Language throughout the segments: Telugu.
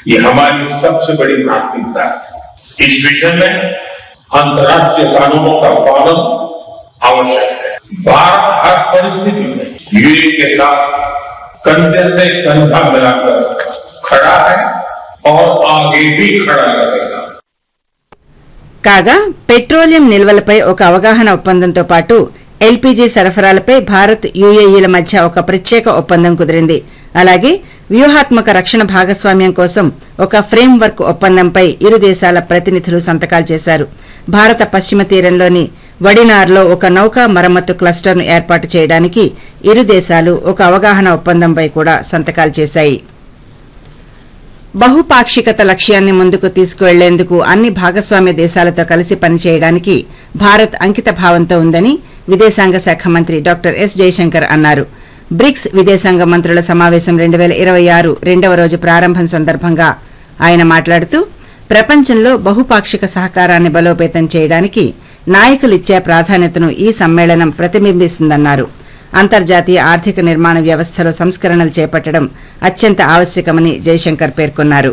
ये हमारी सबसे बड़ी प्राथमिकता है इस विषय में अंतर्राष्ट्रीय कानूनों का पालन आवश्यक है भारत हर परिस्थिति में यूए के साथ कंधे से कंधा मिलाकर खड़ा है और आगे भी खड़ा रहेगा కాగా పెట్రోలియం నిల్వలపై ఒక అవగాహన ఒప్పందంతో పాటు ఎల్పీజీ సరఫరాలపై భారత్ యుఏఈల మధ్య ఒక ప్రత్యేక ఒప్పందం కుదిరింది అలాగే వ్యూహాత్మక రక్షణ భాగస్వామ్యం కోసం ఒక ఫ్రేమ్ వర్క్ ఒప్పందంపై ఇరు దేశాల ప్రతినిధులు సంతకాలు చేశారు భారత పశ్చిమ తీరంలోని వడినార్లో ఒక నౌకా మరమ్మతు క్లస్టర్ను ఏర్పాటు చేయడానికి ఇరు దేశాలు ఒక అవగాహన ఒప్పందంపై కూడా సంతకాలు చేశాయి బహుపాక్షికత లక్ష్యాన్ని ముందుకు తీసుకువెళ్లేందుకు అన్ని భాగస్వామ్య దేశాలతో కలిసి పనిచేయడానికి భారత్ అంకిత భావంతో ఉందని విదేశాంగ శాఖ మంత్రి డాక్టర్ ఎస్ జయశంకర్ అన్నారు బ్రిక్స్ విదేశాంగ మంత్రుల సమావేశం రెండు వేల ఇరవై ఆరు రెండవ రోజు ప్రారంభం సందర్భంగా ఆయన మాట్లాడుతూ ప్రపంచంలో బహుపాక్షిక సహకారాన్ని బలోపేతం చేయడానికి నాయకులిచ్చే ప్రాధాన్యతను ఈ సమ్మేళనం ప్రతిబింబిస్తుందన్నారు అంతర్జాతీయ ఆర్థిక నిర్మాణ వ్యవస్థలో సంస్కరణలు చేపట్టడం అత్యంత ఆవశ్యకమని జైశంకర్ పేర్కొన్నారు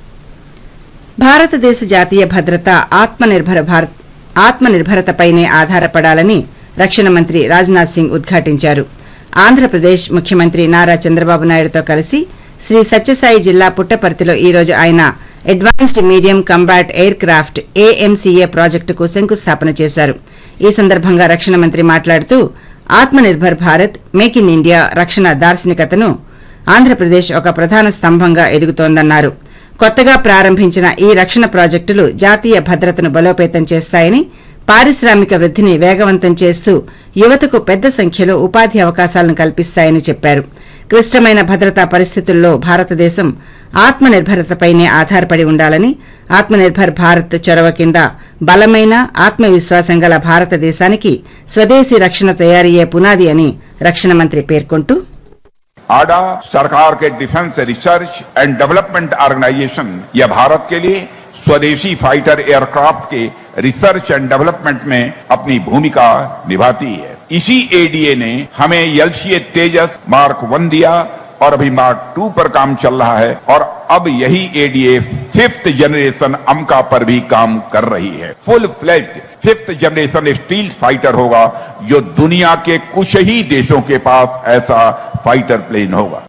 భారతదేశ జాతీయ భద్రత ఆత్మనిర్భర భారత్ ఆత్మనిర్భరతపైనే ఆధారపడాలని రక్షణ మంత్రి రాజ్నాథ్ సింగ్ ఉద్ఘాటించారు ఆంధ్రప్రదేశ్ ముఖ్యమంత్రి నారా చంద్రబాబు నాయుడుతో కలిసి శ్రీ సత్యసాయి జిల్లా పుట్టపర్తిలో ఈ రోజు ఆయన advanced medium combat aircraft AMCA ప్రాజెక్టుకు శంకుస్థాపన చేశారు ఈ సందర్భంగా రక్షణ మంత్రి మాట్లాడుతూ Atmanirbhar Bharat make in India రక్షణ దార్శనికతను ఆంధ్రప్రదేశ్ ఒక ప్రధాన స్తంభంగా ఎదుగుతోందన్నారు కొత్తగా ప్రారంభించిన ఈ రక్షణ ప్రాజెక్టులు జాతీయ భద్రతను బలోపేతం చేస్తాయని పారిశ్రామిక వృద్ధిని వేగవంతం చేస్తూ యువతకు పెద్ద సంఖ్యలో ఉపాధి అవకాశాలను కల్పిస్తాయని చెప్పారు క్లిష్టమైన భద్రతా పరిస్థితుల్లో భారతదేశం ఆత్మనిర్భరతపైనే ఆధారపడి ఉండాలని ఆత్మనిర్భర్ భారత్ చొరవ కింద బలమైన ఆత్మవిశ్వాసం గల భారతదేశానికి స్వదేశీ రక్షణ తయారీయే పునాది అని రక్షణ మంత్రి పేర్కొంటూ आडा सरकार के defence research and development organisation यह भारत के लिए स्वदेशी फाइटर एयरक्राफ्ट के रिसर्च एंड डेवलपमेंट में अपनी भूमिका निभाती है इसी एडीए ने हमें एलसीए तेजस मार्क वन दिया और अभी मार्क टू पर काम चल रहा है और अब यही एडीए फिफ्थ जनरेशन अमका पर भी काम कर रही है full fledged fifth generation stealth fighter होगा जो दुनिया के कुछ ही देशों के पास ऐसा फाइटर प्लेन होगा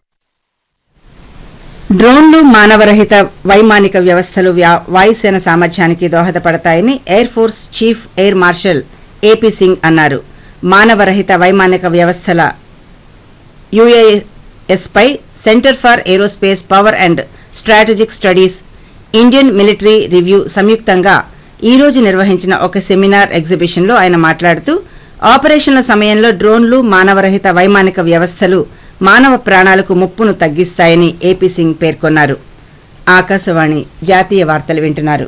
డ్రోన్లు మానవరహిత వైమానిక వ్యవస్థలు వ్యా- వాయుసేన సామర్థ్యానికి దోహదపడతాయని air force chief air marshal A P Singh అన్నారు మానవరహిత వైమానిక వ్యవస్థల యుఏఎస్ పై centre for aerospace power and strategic studies Indian military review సంయుక్తంగా ఈ రోజు నిర్వహించిన ఒక సెమినార్ ఎగ్జిబిషన్లో ఆయన మాట్లాడుతూ ఆపరేషన్ల సమయంలో డ్రోన్లు మానవరహిత వైమానిక వ్యవస్థలు మానవ ప్రాణాలకు ముప్పును తగ్గిస్తాయని ఏపీ సింగ్ పేర్కొన్నారు ఆకాశవాణి జాతీయ వార్తలు వింటున్నారు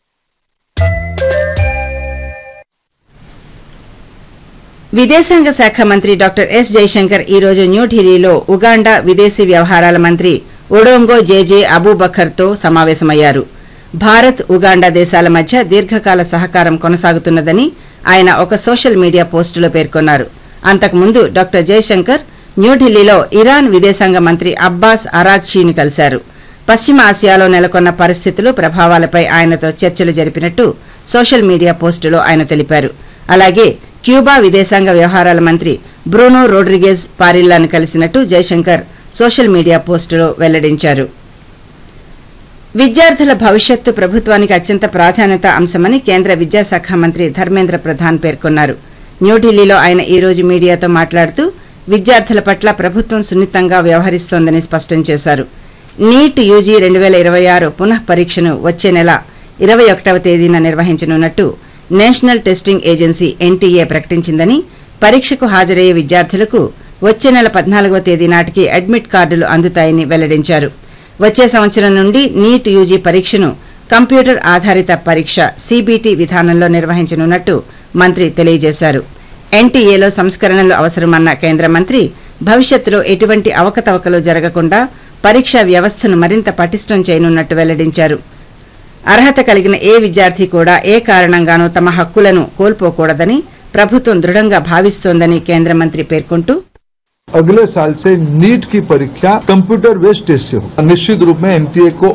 విదేశాంగ శాఖ మంత్రి డాక్టర్ ఎస్ జైశంకర్ ఈ రోజు న్యూఢిల్లీలో ఉగాండా విదేశీ వ్యవహారాల మంత్రి ఒడోంగో జేజే అబూబకర్తో సమావేశమయ్యారు భారత్ ఉగాండా దేశాల మధ్య దీర్ఘకాల సహకారం కొనసాగుతున్నదని ఆయన ఒక సోషల్ మీడియా పోస్టులో పేర్కొన్నారు అంతకుముందు డాక్టర్ జైశంకర్ న్యూఢిల్లీలో ఇరాన్ విదేశాంగ మంత్రి అబ్బాస్ అరాగ్చీని కలిశారు పశ్చిమ ఆసియాలో నెలకొన్న పరిస్థితులు ప్రభావాలపై ఆయనతో చర్చలు జరిపినట్టు సోషల్ మీడియా పోస్టులో ఆయన తెలిపారు అలాగే క్యూబా విదేశాంగ వ్యవహారాల మంత్రి బ్రూనో రోడ్రిగేజ్ పారిల్లాను కలిసినట్టు జైశంకర్ సోషల్ మీడియా పోస్టులో వెల్లడించారు విద్యార్థుల భవిష్యత్తు ప్రభుత్వానికి అత్యంత ప్రాధాన్యత అంశమని కేంద్ర విద్యాశాఖ మంత్రి ధర్మేంద్ర ప్రధాన్ పేర్కొన్నారు న్యూఢిల్లీలో ఆయన ఈ రోజు మీడియాతో మాట్లాడుతూ విద్యార్థుల పట్ల ప్రభుత్వం సున్నితంగా వ్యవహరిస్తోందని స్పష్టం చేశారు నీట్ యూజీ రెండు వేల ఇరవై ఆరు పునః పరీక్షను వచ్చే నెల ఇరవై ఒకటవ తేదీన నిర్వహించనున్నట్టు నేషనల్ టెస్టింగ్ ఏజెన్సీ ఎన్టీఏ ప్రకటించిందని పరీక్షకు హాజరయ్యే విద్యార్థులకు వచ్చే నెల పద్నాలుగవ తేదీ నాటికి అడ్మిట్ కార్డులు అందుతాయని వెల్లడించారు వచ్చే సంవత్సరం నుండి నీట్ యూజీ పరీక్షను కంప్యూటర్ ఆధారిత పరీక్ష సీబీటీ విధానంలో నిర్వహించనున్నట్టు మంత్రి తెలియజేశారు ఎన్టీఏలో సంస్కరణలు అవసరమన్న కేంద్ర మంత్రి భవిష్యత్తులో ఎటువంటి అవకతవకలు జరగకుండా పరీక్షా వ్యవస్థను మరింత పటిష్టం చేయనున్నట్టు వెల్లడించారు అర్హత కలిగిన ఏ విద్యార్థి కూడా ఏ కారణంగానూ తమ హక్కులను కోల్పోకూడదని ప్రభుత్వం దృఢంగా భావిస్తోందని కేంద్ర మంత్రి పేర్కొంటూ अगले साल से नीट की परीक्षा कंप्यूटर बेस्ड टेस्ट से हो निश्चित रूप में एनटीए को